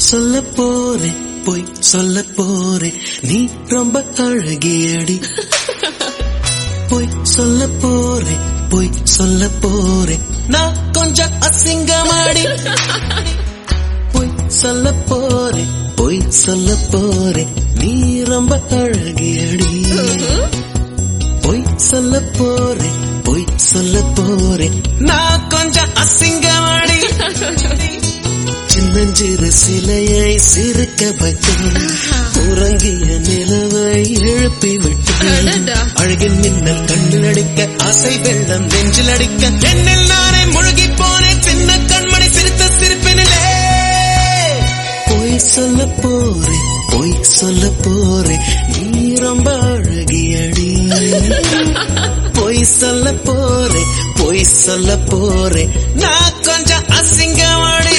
சொல்ல போறேன் பொய் சொல்ல போறேன் நீ ரொம்ப அழகியடி பொய் சொல்ல போறேன் பொய் சொல்ல போறேன் நான் கொஞ்சம் அசிங்கமாடி பொய் சொல்ல போறேன் பொய் சொல்ல போறேன் நீ ரொம்ப அழகியடி பொய் சொல்ல போறேன் பொய் சொல்ல போறேன் நான் கொஞ்சம் அசிங்கமாடி சின்னஞ்சிறு சிலையை சிரிக்க வைத்தேன் உறங்கிய நிலவை எழுப்பி விட்டேன் அடடா. அழகின் மின்னல் கண்ணில் அடிக்க ஆசை வெள்ளம் நெஞ்சில் அடிக்க என்னில் நானே முழுகி போனேன் சின்ன கண்மணி சிரித்த சிரிப்பினிலே பொய் சொல்ல போறேன் பொய் சொல்ல போறேன் நீ ரொம்ப அழகியடி பொய் சொல்ல போறேன் பொய் சொல்ல போறேன் நான் கொஞ்சம் அசிங்கமாடி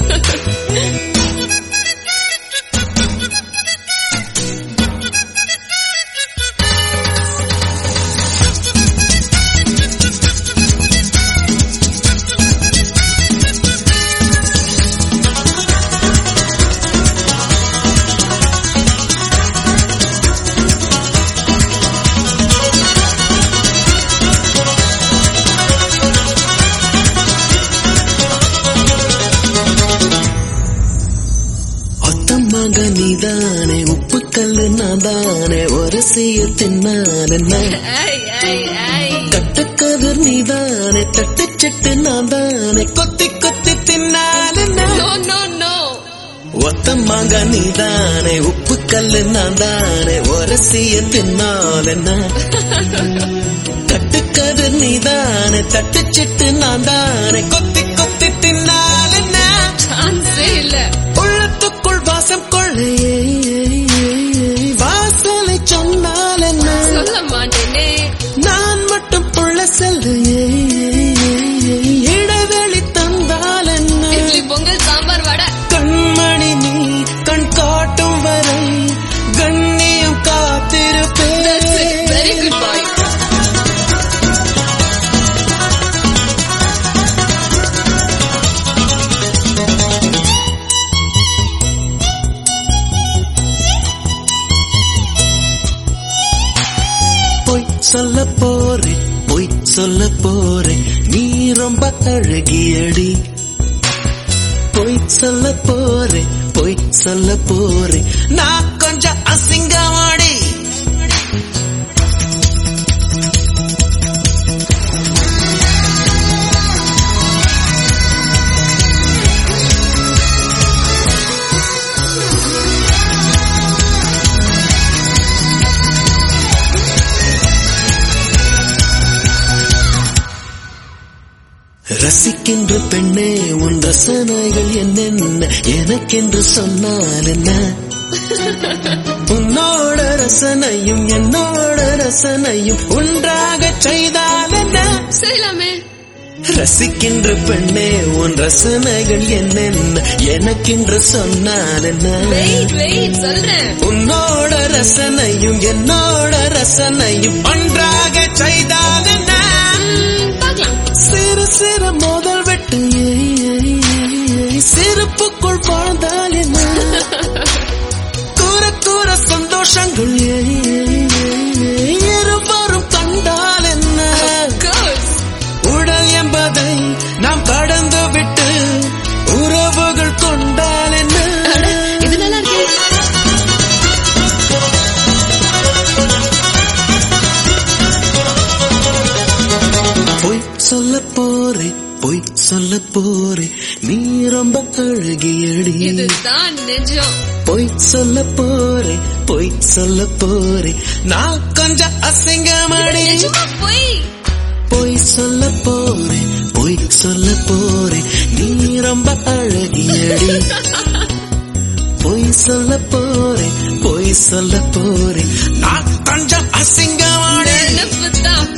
ஒத்தமாக நீதானே உப்பு கல்லு நான் தானே ஒரு செய்ய தின்னான் என்ன ஐய், ஐய், ஐய். கட்டுக்கதிர் நீதானே தட்டுச்சட்டு நான் தானே கொத்தி கொத்தி தின்னான் என்ன No, no, no. ஒத்தமாக நீதானே உப்பு கல்லு நான் தானே ஒரு செய்ய தின்னால் என்ன கட்டுக்கதிர் நீதானே தட்டுச்சட்டு நான் தானே கொத்தி கொத்தி தின்னால் என்ன Chance ஏ இல்ல. உள்ளத்துக்குள் வாசம் கொள்ளையே வாசலை சொன்னால் என்ன சொல்ல மாட்டேனே நான் மட்டும் புள்ள செல்லையே இடைவெளி தந்தால் என்ன இட்லி பொங்கல் சாம்பார் வடை கண்மணி நீ கண் காட்டும் வரை கண்ணியம் காத்திருப்பேன் வெரி குட் பாய் பொய் சொல்ல போறேன் பொய் சொல்ல போறேன் நீ ரொம்ப அழகியடி பொய் சொல்ல போறேன் பொய் சொல்ல போறேன் நான் கொஞ்சம் அசிங்கமாடி ரசிக்கின்ற பெண்ணே உன் ரசனைகள் என்னென்ன எனக்கென்று சொன்னால் என்ன உன்னோட ரசனையும் என்னோட ரசனையும் ஒன்றாக செய்தால் என்ன செய்யலாமே ரசிக்கின்ற பெண்ணே உன் ரசனைகள் என்னென்ன எனக்கென்று சொன்னால் என்ன வெயிட் வெயிட் சொல்றேன் உன்னோட ரசனையும் என்னோட ரசனையும் ஒன்றாக செய்தால் என்ன ம், பார்க்கலாம் சிறு சிறு மோதல் வெட்டு ஏய், ஏய், ஏய், ஏய், சிரிப்புக்குள் வாழ்ந்தால் என்ன கூற கூற சந்தோஷங்கள் ஏய், ஏய், ஏய், ஏய், இருவரும் கண்டால் என்ன கோர்ஸ் உடல் என்பதை நாம் கடந்து விட்டு உறவுகள் கொண்டால் என்ன இது நல்லா இருக்கு பொய் சொல்ல போறேன் பொய் சொல்ல போறேன் நீ ரொம்ப அழகியடி இதுதான் நிஜம் பொய் சொல்ல போறேன் பொய் சொல்ல போறேன் நான் கொஞ்சம் அசிங்கமடி நிஜமா போய் பொய் சொல்ல போறேன் பொய் சொல்ல போறேன் நீ ரொம்ப அழகியடி பொய் சொல்ல போறேன் பொய் சொல்ல போறேன் நான் கொஞ்சம் அசிங்கமடி நினப்பு தான்